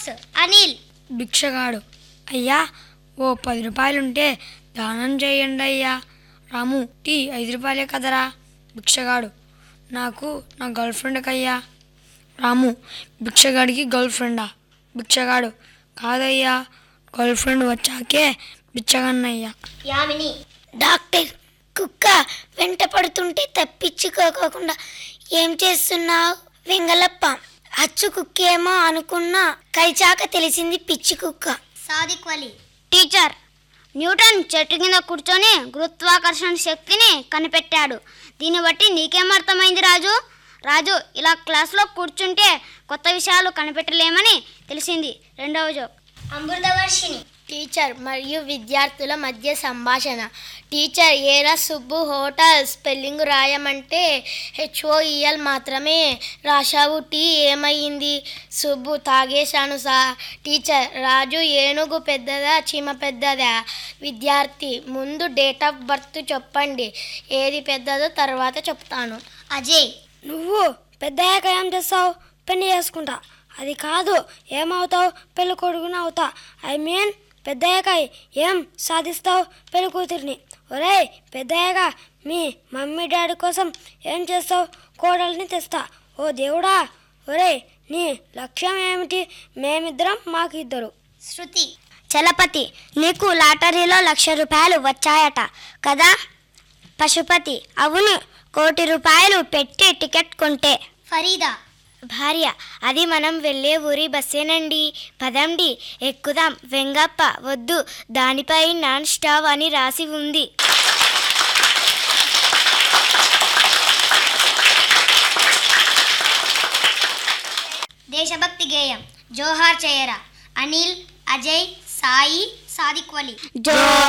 box Anil భిక్షగాడు అయ్యా ఓ పది రూపాయలుంటే దానం చేయండి అయ్యా రాము టీ ఐదు రూపాయలే కదరా భిక్షగాడు నాకు నా గర్ల్ ఫ్రెండ్కి అయ్యా రాము భిక్షగాడికి గర్ల్ ఫ్రెండా భిక్షగాడు కాదయ్యా గర్ల్ ఫ్రెండ్ వచ్చాకే బిచ్చగన్నయ్యా యామిని డాక్టర్ కుక్క వెంట పడుతుంటే తప్పించుకోకుండా ఏం చేస్తున్నావు వెంగలప్ప అచ్చు కుక్కేమో అనుకున్నా కలిచాక తెలిసింది పిచ్చి కుక్క సాదిక్ వలి టీచర్ న్యూటన్ చెట్టు కింద కూర్చొని గురుత్వాకర్షణ శక్తిని కనిపెట్టాడు దీన్ని బట్టి నీకేం అర్థమైంది రాజు రాజు ఇలా క్లాస్లో కూర్చుంటే కొత్త విషయాలు కనిపెట్టలేమని తెలిసింది రెండవ జోక్ అమృతవర్షిణి టీచర్ మరియు విద్యార్థుల మధ్య సంభాషణ టీచర్ ఏరా సుబ్బు హోటల్ స్పెల్లింగ్ రాయమంటే హెచ్ఓఈఎల్ మాత్రమే రాశావు టీ ఏమయ్యింది సుబ్బు తాగేశాను సా టీచర్ రాజు ఏనుగు పెద్దదా చీమ పెద్దదా విద్యార్థి ముందు డేట్ ఆఫ్ బర్త్ చెప్పండి ఏది పెద్దదో తర్వాత చెప్తాను అజయ్ నువ్వు పెద్దయ్యాక ఏం చేస్తావు పెళ్లి చేసుకుంటా అది కాదు ఏమవుతావు పెళ్లి కొడుకుని అవుతా ఐ మీన్ పెద్దయ్యాక ఏం సాధిస్తావు పెళ్లి కూతురిని ఒరేయ్ పెద్దయ్యాక మీ మమ్మీ డాడీ కోసం ఏం చేస్తావు కోడల్ని తెస్తా ఓ దేవుడా ఒరేయ్ నీ లక్ష్యం ఏమిటి మేమిద్దరం మాకు ఇద్దరు శృతి చలపతి నీకు లాటరీలో లక్ష రూపాయలు వచ్చాయట కదా పశుపతి అవును కోటి రూపాయలు పెట్టి టికెట్ కొంటే ఫరీదా భార్య అది మనం వెళ్ళే ఊరి బస్సేనండి పదండి ఎక్కుదాం వెంగప్ప వద్దు దానిపై నాన్ స్టాప్ అని రాసి ఉంది దేశభక్తి గేయం జోహార్ చేయరా అనిల్ అజయ్ సాయి సాదిక్ వలి జో